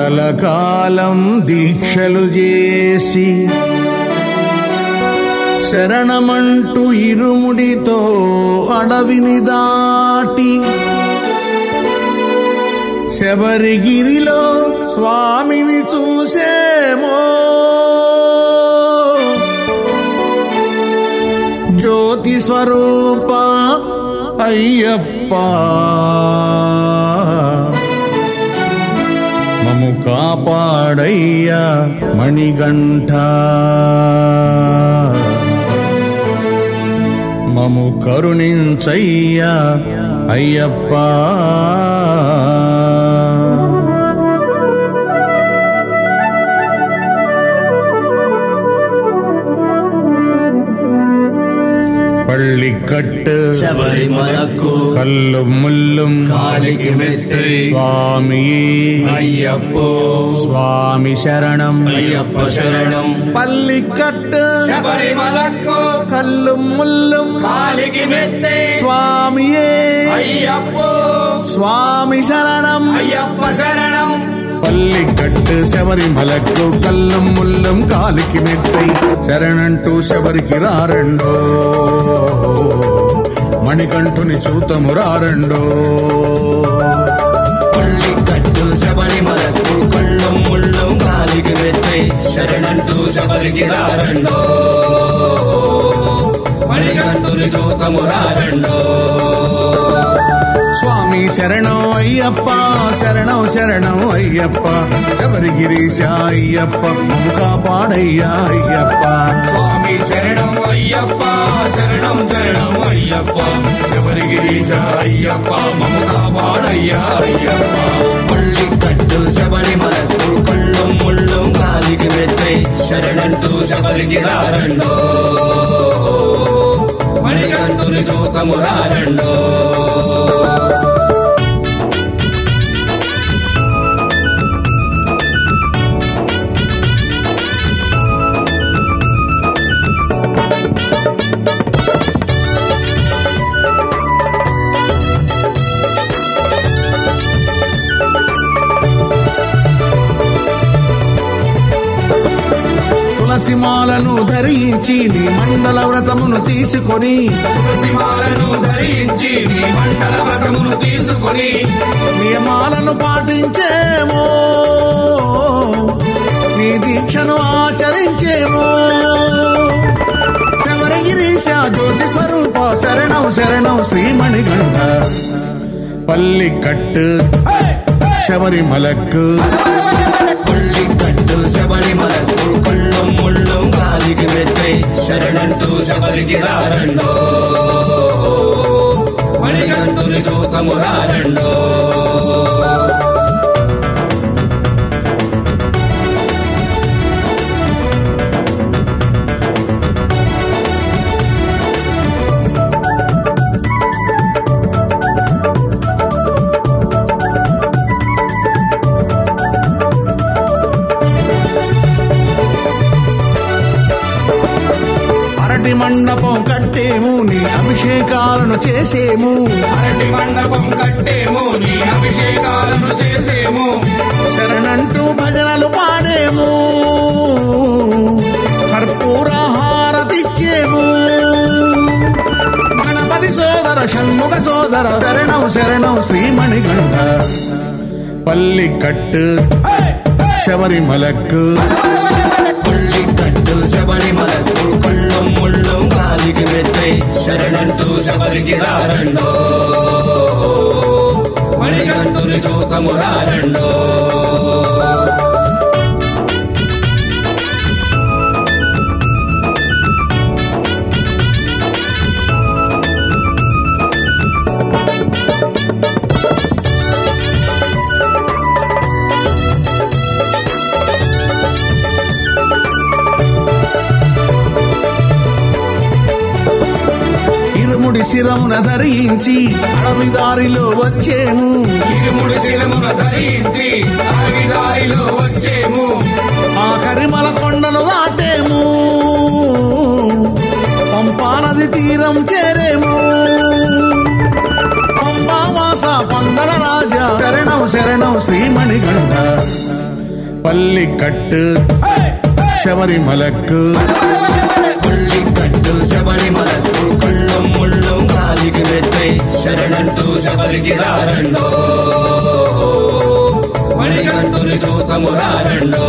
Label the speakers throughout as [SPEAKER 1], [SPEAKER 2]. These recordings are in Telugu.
[SPEAKER 1] కలకాలం దీక్షలు చేసి శరణమంటూ ఇరుముడితో అడవిని దాటి శబరిగిరిలో స్వామిని చూసేమో జ్యోతి స్వరూప అయ్యప్ప మము కాపాడయ్యా మణిగంఠ మము కరుణించయ్యా అయ్యప్ప పள்ளிக்கட்டு
[SPEAKER 2] శబరిమలకు
[SPEAKER 1] கல்லும் முள்ளும்
[SPEAKER 2] కాలికి మెత్తి
[SPEAKER 1] சுவாமியே
[SPEAKER 2] అయ్యప్పో
[SPEAKER 1] சுவாமி சரணம்
[SPEAKER 2] అయ్యప్ప శరణం
[SPEAKER 1] పల్లికట్టు
[SPEAKER 2] శబరిమలకు
[SPEAKER 1] కల్லும் ముల్லும்
[SPEAKER 2] కాలికి మెత్తి
[SPEAKER 1] స్వామియే
[SPEAKER 2] అయ్యప్పో
[SPEAKER 1] స్వామి శరణం
[SPEAKER 2] అయ్యప్ప శరణం
[SPEAKER 1] పల్లికట్టు శబరిమలకు కల్లం ముల్లం కాలికి మెత్తై శరణంటూ శబరికి రారండో మణికంఠుని చూతము రారండో
[SPEAKER 2] పల్లి కట్టు శబరిమలకు కళ్ళం ముళ్ళం కాలికి మెత్తి శరణంటూ శబరికి రారండో మణికంఠుని చూతము రారండో
[SPEAKER 1] స్వామి శరణం అయ్యప్ప శరణం శరణం అయ్యప్ప శబరిగిరీశ అయ్యప్ప మమ్ము కాపాడయ్యా అయ్యప్ప
[SPEAKER 2] స్వామి శరణం అయ్యప్ప శరణం శరణం అయ్యప్ప శబరిగిరీశ అయ్యప్ప మమ కాపాడయ్యా అయ్యప్ప పల్లి కట్టు శబరిమలకు కళ్ళం ముళ్ళం కాలికి మెత్తే శరణంటూ శబరికి రారండో మణికంఠుని చూతము రారండో
[SPEAKER 1] తులసి మాలను ధరించి నీ మండల వ్రతమును తీసుకొని
[SPEAKER 2] తులసిమాలను ధరించి నీ మండల వ్రతమును తీసుకొని
[SPEAKER 1] నియమాలను పాటించేమో నీ దీక్షను ఆచరించేమో శబరిగిరీశ జ్యోతి స్వరూప శరణం శరణం శ్రీమణిగంట పల్లికట్టు శబరిమలకు
[SPEAKER 2] పల్లి కట్టు శబరిమలకు కళ్ళం ముళ్ళం కాలికి మెత్తే శరణంటూ శబరికి రారండో మణికంఠుని చూతము రారండో
[SPEAKER 1] అరటి మండపం కట్టేము నీ అభిషేకాలను చేసేము
[SPEAKER 2] అరటి మండపం కట్టేము నీ అభిషేకాలను చేసేము
[SPEAKER 1] శరణంటూ భజనలు పాడేము కర్పూర హారతిచ్చేము గణపతి సోదర షణ్ముఖ సోదర శరణం శరణం శ్రీమణిగంట పల్లికట్టు శబరిమలకు
[SPEAKER 2] పల్లి కట్టు శబరిమలకు కళ్ళం ముళ్ళం కాలికి మెత్తే శరణంటూ శబరికి రారండో మణికంఠుని చూతము రారండో
[SPEAKER 1] ఇరుముడి శిరమున ధరించి అడవి దారిలో వచ్చేము
[SPEAKER 2] ఇరుముడి శిరమున ధరించి అడవి దారిలో వచ్చేము
[SPEAKER 1] ఆ కరిమల కొండను దాటేము పంపా నది తీరం చేరేము పంపావాస పందల రాజా శరణం శరణం శ్రీమణిగంట పల్లికట్టు శబరిమలకు
[SPEAKER 2] పుల్లికట్టు శబరిమలకు కళ్ళం ముళ్ళం గాలికి వెత్తై శరణంటూ శబరికి రారండో మణికంఠుని చూతము రారండో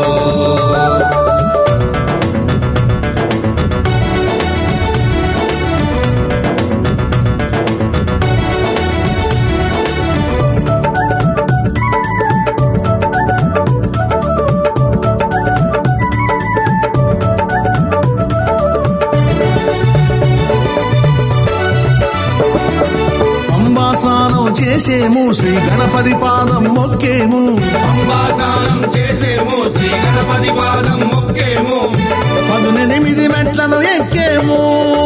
[SPEAKER 1] అంబా స్నానం చేసేము శ్రీ గణపతి పాదం మొక్కేము
[SPEAKER 2] అంబాసానం చేసేము శ్రీ గణపతి పాదం మొక్కేము
[SPEAKER 1] పదునెనిమిది మెట్లను ఎక్కేము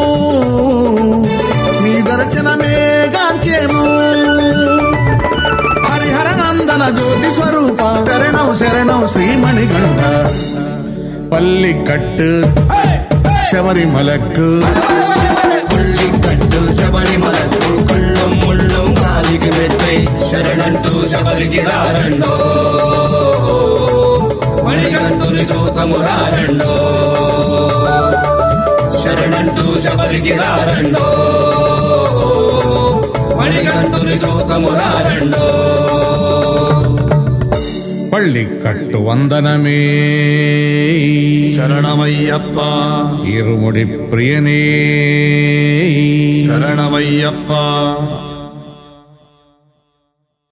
[SPEAKER 1] నీ దర్శనమే గాంచేము హరిహర నందన జ్యోతి స్వరూప శరణం శరణం శ్రీమణిగండ పల్లికట్టు శబరిమలకు
[SPEAKER 2] పుల్లికట్టు శబరిమలకు కళ్ళం ముళ్ళం గాలికి వెత్తై శరణంటూ శబరికి రారండో మణికంఠుని చూతము రారండో శరణంటూ శబరికి రారండో మణికంఠుని చూతము రారండో
[SPEAKER 1] పల్లికట్టు వందనమే
[SPEAKER 3] శరణమయ్యప్ప
[SPEAKER 1] ఇరుముడి ప్రియనే
[SPEAKER 3] శరణమయ్యప్ప